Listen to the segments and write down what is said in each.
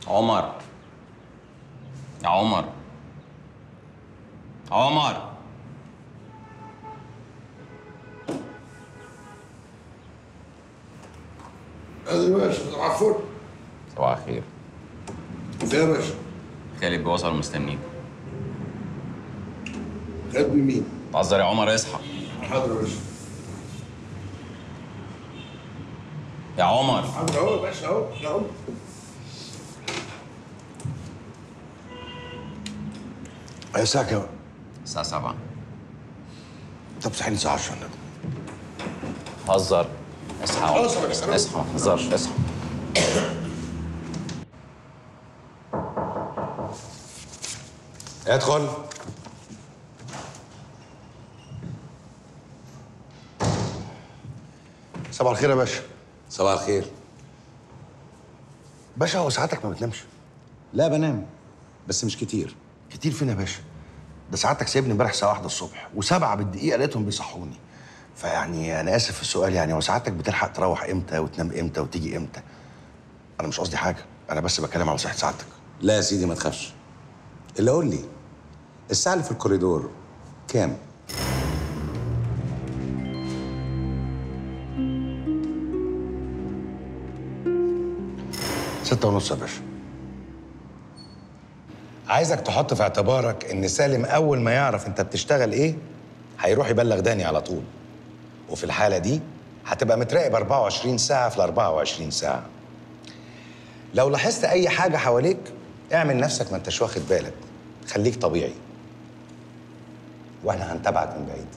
عمر يا عمر عمر اهلا يا باشا صباح الفل صباح الخير فين يا باشا خالد بيوصل مستنيك خد مين؟ تهزر يا عمر اصحى حاضر يا باشا يا عمر حاضر اهو يا باشا اهو اهو يا ساعة كام؟ الساعة 7 طب صحيني الساعة 10 النبي هزر اصحى يا عمر. خلاص يا باشا، خلاص. اصحى ما تهزرش اصحى ادخل صباح الخير يا باشا صباح الخير باشا هو ساعتك ما بتنامش لا بنام بس مش كتير كتير فين يا باشا ده سعادتك سايبني امبارح الساعه واحدة الصبح وسبعة بالدقيقه لقيتهم بيصحوني فيعني انا اسف في السؤال يعني هو سعادتك بتلحق تروح امتى وتنام امتى وتيجي امتى انا مش قصدي حاجه انا بس بتكلم على صحه سعادتك لا يا سيدي ما تخافش اللي قول لي الساعة اللي في الكوريدور كام؟ ستة ونص يا باشا عايزك تحط في اعتبارك ان سالم اول ما يعرف انت بتشتغل ايه هيروح يبلغ داني على طول وفي الحالة دي هتبقى متراقب 24 ساعة في ال 24 ساعة لو لاحظت أي حاجة حواليك اعمل نفسك ما انتش واخد بالك خليك طبيعي واحنا هنتابعك من بعيد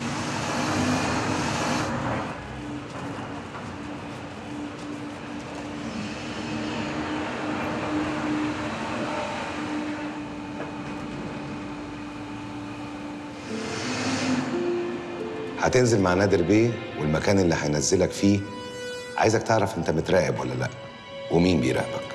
هتنزل مع نادر بيه والمكان اللي هينزلك فيه عايزك تعرف انت متراقب ولا لا ومين بيراقبك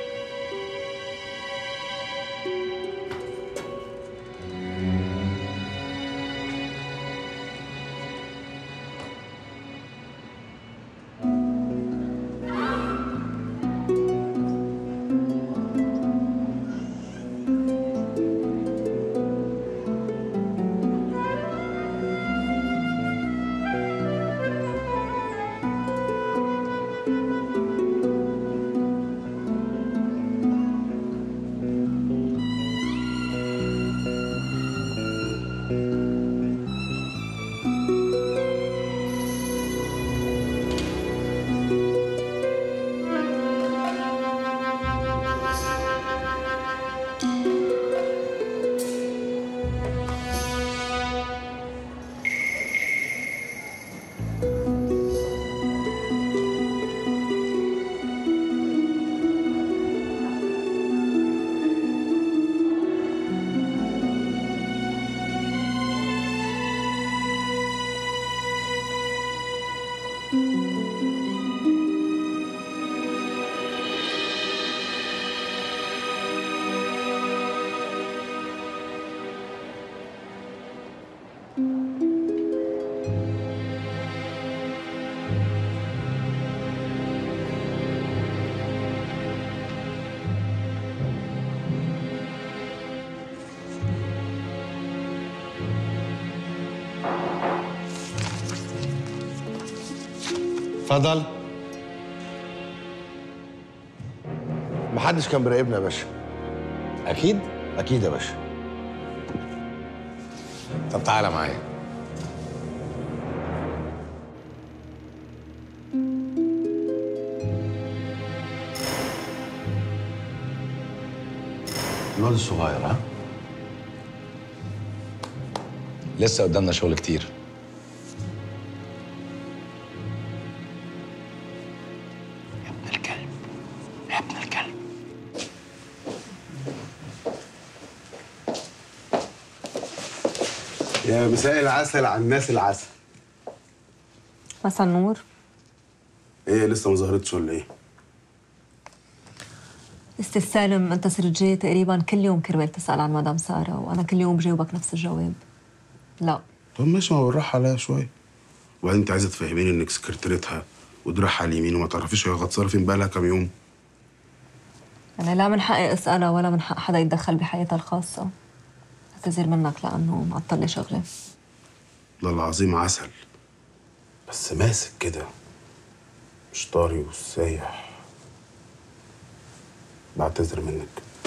اتفضل محدش كان بيراقبنا يا باشا اكيد اكيد يا باشا طب تعالى معايا الواد الصغير ها لسه قدامنا شغل كتير ابن الكلب يا ابن الكلب يا مساء العسل على الناس العسل مساء النور ايه لسه ما ظهرتش ولا ايه استاذ سالم انت صرت جاي تقريبا كل يوم كرمال تسال عن مدام ساره وانا كل يوم بجاوبك نفس الجواب لا طب ماشي ما بالراحه عليها شويه وبعدين انت عايزه تفهميني انك سكرتيرتها ودراعها على اليمين وما تعرفيش هي غطسانه فين بقالها كام يوم أنا لا من حقي أسألها ولا من حق حدا يتدخل بحياتها الخاصة اعتذر منك لأنه معطل لي شغلي والله العظيم عسل بس ماسك كده مش طاري وسايح بعتذر منك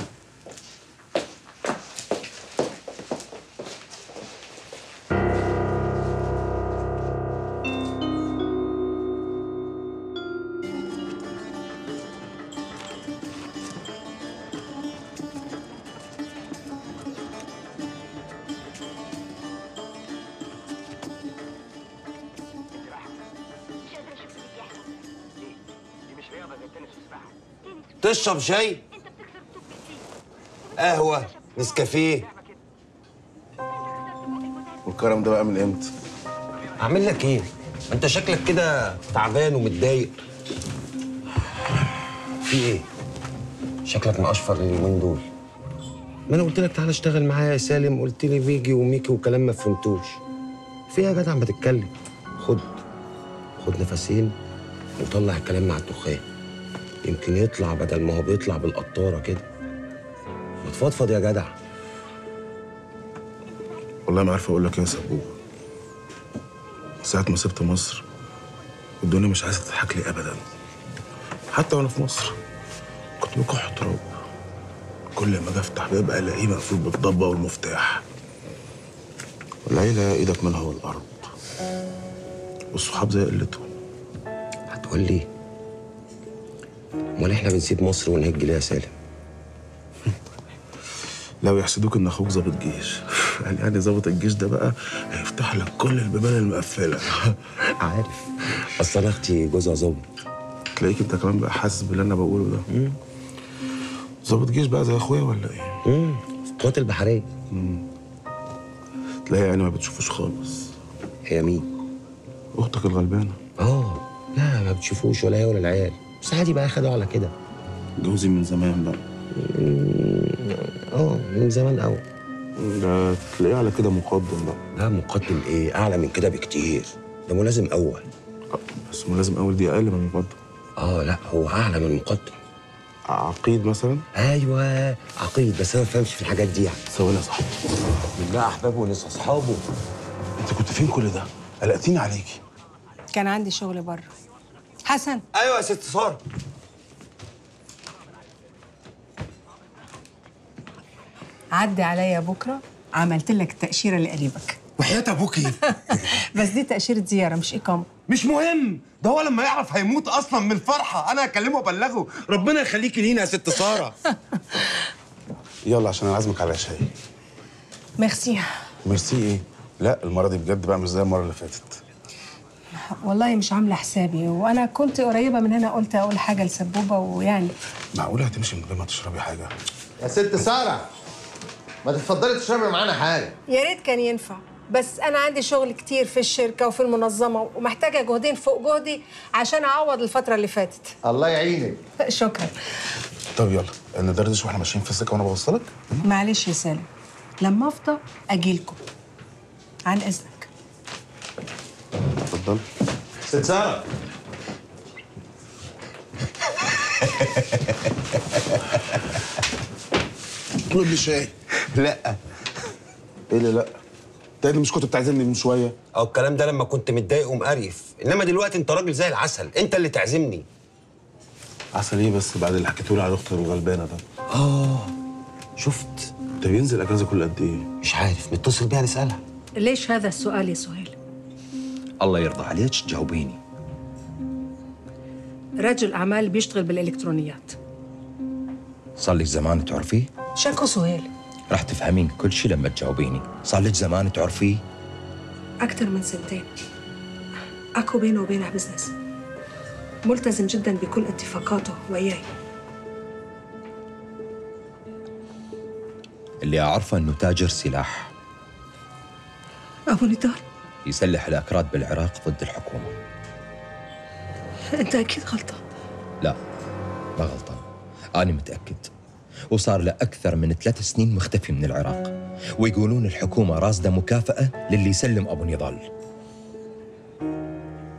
تشرب شاي قهوة نسكافيه والكرم ده بقى من امتى؟ أعمل لك إيه؟ أنت شكلك كده تعبان ومتضايق في إيه؟ شكلك مقشفر اليومين دول ما أنا قلت لك تعالى اشتغل معايا يا سالم قلت لي بيجي وميكي وكلام ما فهمتوش في إيه يا جدع ما تتكلم خد خد نفسين وطلع الكلام مع الدخان يمكن يطلع بدل ما هو بيطلع بالقطارة كده ما تفضفض يا جدع والله ما عارف اقول لك ايه يا سبوبه ساعة ما سبت مصر الدنيا مش عايزة تضحك لي أبدا حتى وأنا في مصر كنت بكح تراب كل ما أجي أفتح باب ألاقيه مقفول بالضبة والمفتاح والعيلة إيدك منها والأرض والصحاب زي قلتهم هتقول لي امال احنا بنسيب مصر ونهج ليه يا سالم لو يحسدوك إن أخوك ظابط جيش قال يعني ظابط الجيش ده بقى هيفتح لك كل البيبان المقفلة عارف اصل انا اختي جوزها ظابط تلاقيك أنت كمان بقى حاسس باللي أنا بقوله ده ظابط جيش بقى زي أخويا ولا إيه؟ امم في القوات البحريه تلاقي يعني ما بتشوفوش خالص هي مين أختك الغلبانة اه لا ما بتشوفوش ولا هي ولا العيال بس عادي بقى خدوا على كده جوزي من زمان بقى اه من زمان قوي ده تلاقيه على كده مقدم بقى لا مقدم ايه اعلى من كده بكتير ده ملازم اول آه، بس ما لازم اول دي اقل من المقدم اه لا هو اعلى من المقدم عقيد مثلا ايوه عقيد بس انا ما بفهمش في الحاجات دي يعني ثواني يا صاحبي بالله احبابه وناس اصحابه انت كنت فين كل ده قلقتيني عليكي كان عندي شغل بره حسن ايوه يا ست ساره عدي عليا بكره عملت لك التأشيرة لقريبك وحياة ابوكي بس دي تأشيرة زيارة مش إقامة مش مهم ده هو لما يعرف هيموت اصلا من الفرحه انا هكلمه وابلغه ربنا يخليكي لينا يا ست ساره يلا عشان انا عازمك على شاي ميرسي ميرسي ايه لا المره دي بجد بقى مش زي المره اللي فاتت والله مش عاملة حسابي وأنا كنت قريبة من هنا قلت أقول حاجة لسبوبة ويعني معقوله هتمشي من غير ما تشربي حاجه يا ست سارة ما تتفضلي تشربي معانا حاجة يا ريت كان ينفع بس أنا عندي شغل كتير في الشركة وفي المنظمة ومحتاجة جهدين فوق جهدي عشان أعوض الفترة اللي فاتت الله يعينك شكرا طب يلا ندردش واحنا ماشيين في السكه وانا بوصلك معلش يا سالم لما أفضى أجيلكم عن إذنك اتفضل ست سارة اطلب لي شاي لا ايه اللي لا انت اللي مش كنت بتعزمني من شويه اه الكلام ده لما كنت متضايق ومقرف انما دلوقتي انت راجل زي العسل انت اللي تعزمني عسل ايه بس بعد اللي حكيته لي على اختك الغلبانه ده اه شفت ده بينزل اجازه كل قد ايه مش عارف نتصل بيها نسالها ليش هذا السؤال يا سهيل؟ الله يرضى عليك تجاوبيني رجل أعمال بيشتغل بالإلكترونيات صار لك زمان تعرفيه؟ شكو سهيل رح تفهمين كل شيء لما تجاوبيني صار لك زمان تعرفيه؟ أكثر من سنتين أكو بينه وبينه بزنس ملتزم جدا بكل اتفاقاته وياي اللي أعرفه أنه تاجر سلاح أبو نضال يسلح الأكراد بالعراق ضد الحكومة أنت أكيد غلطان لا ما غلطان أنا متأكد وصار له أكثر من ثلاث سنين مختفي من العراق ويقولون الحكومة راصدة مكافأة للي يسلم أبو نضال